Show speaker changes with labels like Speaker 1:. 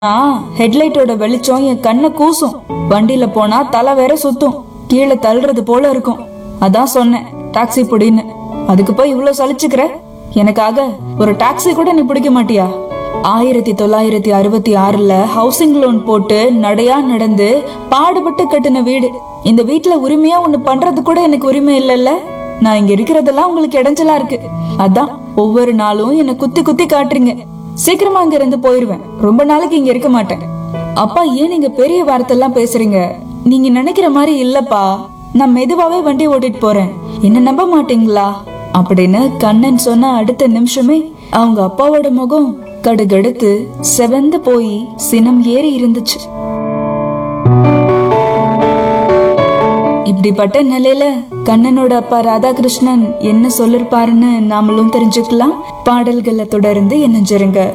Speaker 1: ஹெட்லைட்டோட வெளிச்சம் என் கண்ணை கூசும் வண்டியில போனா தலை வேற சுத்தும் கீழே தள்ளுறது போல இருக்கும் அதான் சொன்னேன் டாக்ஸி புடின்னு அதுக்கு போய் இவ்ளோ சலிச்சுக்கிற எனக்காக ஒரு டாக்ஸி கூட நீ பிடிக்க மாட்டியா ஆயிரத்தி தொள்ளாயிரத்தி அறுபத்தி ஆறுல ஹவுசிங் லோன் போட்டு நடையா நடந்து பாடுபட்டு கட்டின வீடு இந்த வீட்ல உரிமையா ஒண்ணு பண்றது கூட எனக்கு உரிமை இல்லைல்ல நான் இங்க இருக்கிறதெல்லாம் உங்களுக்கு இடைஞ்சலா இருக்கு அதான் ஒவ்வொரு நாளும் என்ன குத்தி குத்தி காட்டுறீங்க சீக்கிரமா அங்க இருந்து போயிருவேன் ரொம்ப நாளைக்கு இங்க இருக்க மாட்டேன் அப்பா ஏன் நீங்க பெரிய வார்த்தையெல்லாம் பேசுறீங்க நீங்க நினைக்கிற மாதிரி இல்லப்பா நான் மெதுவாவே வண்டி ஓட்டிட்டு போறேன் என்ன நம்ப மாட்டீங்களா அப்படின்னு கண்ணன் சொன்ன அடுத்த நிமிஷமே அவங்க அப்பாவோட முகம் கடுகடுத்து செவந்து போய் சினம் ஏறி இருந்துச்சு இப்படிப்பட்ட நிலையில கண்ணனோட அப்பா ராதாகிருஷ்ணன் என்ன சொல்லிருப்பாருன்னு நாமளும் தெரிஞ்சுக்கலாம் பாடல்களை தொடர்ந்து இணைஞ்சிருங்க